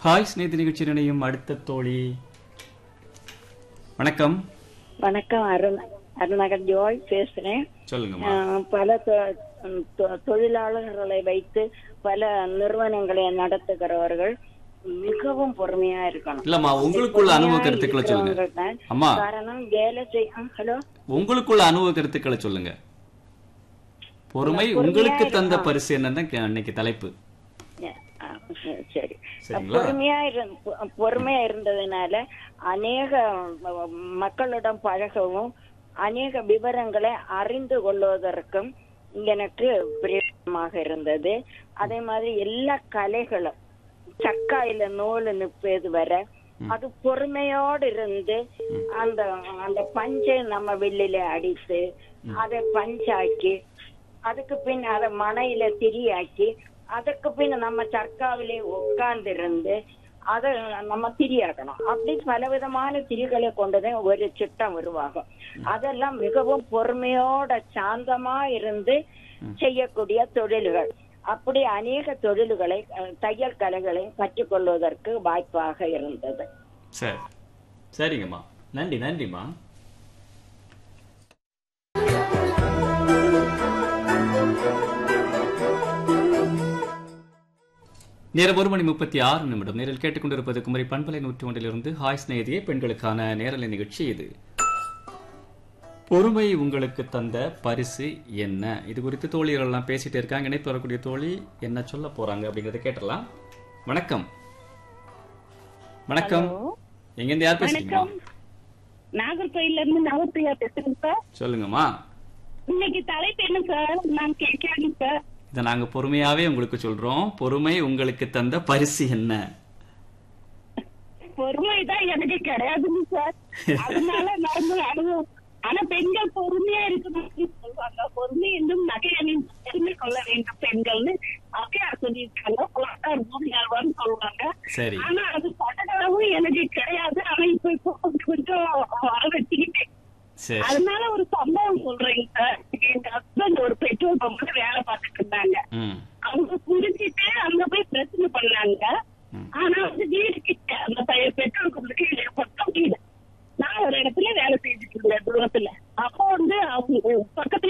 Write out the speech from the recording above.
Hi ஸ்நேகிதி நிகழ்ச்சி நினையும் அடுத்த தோழி வணக்கம் வணக்கம் அருண் அருணகர் ஜோய் பேசுறேன் சொல்லுங்கம்மா ஆஹ் பல தொ- தொ- தொழிலாளர்களை வைத்து பல நிறுவனங்களை நடத்துகிறவர்கள் மிகவும் பொறுமையா இருக்கணும் இல்லம்மா உங்களுக்குள்ள அனுபவ பொறுமையா கருத்துக்களை சொல்லுங்க இருக்கிறவங்க தான். அம்மா காரணம் வேலை செய்ய ஹலோ உங்களுக்குள்ள அனுபவ கருத்துக்களை சொல்லுங்க பொறுமை உங்களுக்கு தந்த பரிசு என்னன்னு கே- அன்னைக்கு தலைப்பு சரி சரிங்களா? பொறுமையா இருந் பொ- பொறுமையா இருந்ததுனால அநேக ம- மக்களிடம் பழகவும் அநேக விவரங்களை அறிந்து கொள்வதற்கும் எனக்கு பிரியமாக இருந்தது அதே மாதிரி எல்லா கலைகளும் சக்காயில நூல் நிற்பது வரை அது பொறுமையோடு இருந்து அந்த அந்த பஞ்சை நம்ம வெளியில அடித்து அதை பஞ்சாக்கி அதுக்கு பின் அதை மனையில திரியாக்கி அதுக்கு பின் நம்ம சர்க்காவிலே உட்கார்ந்து இருந்து அதை நம்ம திரியாக்கணும் அப்படி பலவிதமான திரிகளை கொண்டுதான் ஒரு சிட்டம் உருவாகும் அதெல்லாம் மிகவும் பொறுமையோட சாந்தமா இருந்து செய்யக்கூடிய தொழில்கள் அப்படி அநேக தொழில்களை அஹ், தையல் கலைகளை கற்றுக்கொள்வதற்கு வாய்ப்பாக இருந்தது சரி சரிங்கம்மா நன்றி நன்றிம்மா நேரம் ஒரு மணி முப்பத்தி ஆறு நிமிடம் நேரில் கேட்டுக்கொண்டிருப்பது குமரி பண்பலை நூற்றி ஒன்றிலிருந்து ஹாய் ஸ்நேகிதியே பெண்களுக்கான நேரலை நிகழ்ச்சி இது பொறுமை உங்களுக்கு தந்த பரிசு என்ன இது குறித்து தோழிகள் எல்லாம் பேசிட்டு இருக்காங்க இணைப்பு வரக்கூடிய தோழி என்ன சொல்ல போறாங்க அப்படிங்கறத கேட்டலாம் வணக்கம் வணக்கம் எங்கிருந்து யார் பேசுறீங்க நாகர்கோயில்ல இருந்து நவப்பிரியா பேசுறேன் சார் சொல்லுங்கம்மா இன்னைக்கு தலைப்பு என்ன சார் நான் கேட்கிறேன் சார் இதை நாங்க பொறுமையாவே உங்களுக்கு சொல்றோம் பொறுமை உங்களுக்கு தந்த பரிசு என்ன பொறுமைதான் எனக்கு கிடையாதுங்க சார் அதனால நடந்த அனுபவம் ஆனா பெண்கள் பொறுமையா இருக்கணும்னு சொல்லுவாங்க பொறுமை என்றும் நகை அணிந்து பெருமை கொள்ள வேண்டும் பெண்கள்னு அக்கையார் சொல்லியிருக்காங்க புலத்தார் பூமியாழ்வார்னு சொல்லுவாங்க சரி ஆனா அது பட்டதாவும் எனக்கு கிடையாது ஆனா இப்ப இப்போ கொஞ்சம் வர வச்சுக்கிட்டேன் சரி அதனால ஒரு சம்பவம் சொல்றேங்க சார் எங்க ஹஸ்பண்ட் ஒரு பெட்ரோல் பம்ப்ல வேலை பார்த்துட்டு இருந்தாங்க ம் அவங்க குடிச்சிட்டு அங்க போய் பிரச்சனை பண்ணாங்க ஆனா வந்து வீடு கிட்ட அந்த பையன் பெட்ரோல் பம்புக்கு எனக்கு பக்கம் வீடு நான் ஒரு இடத்துல வேலை செஞ்சுட்டு இருந்தேன் தூரத்துல அப்போ வந்து அவங்க பக்கத்துல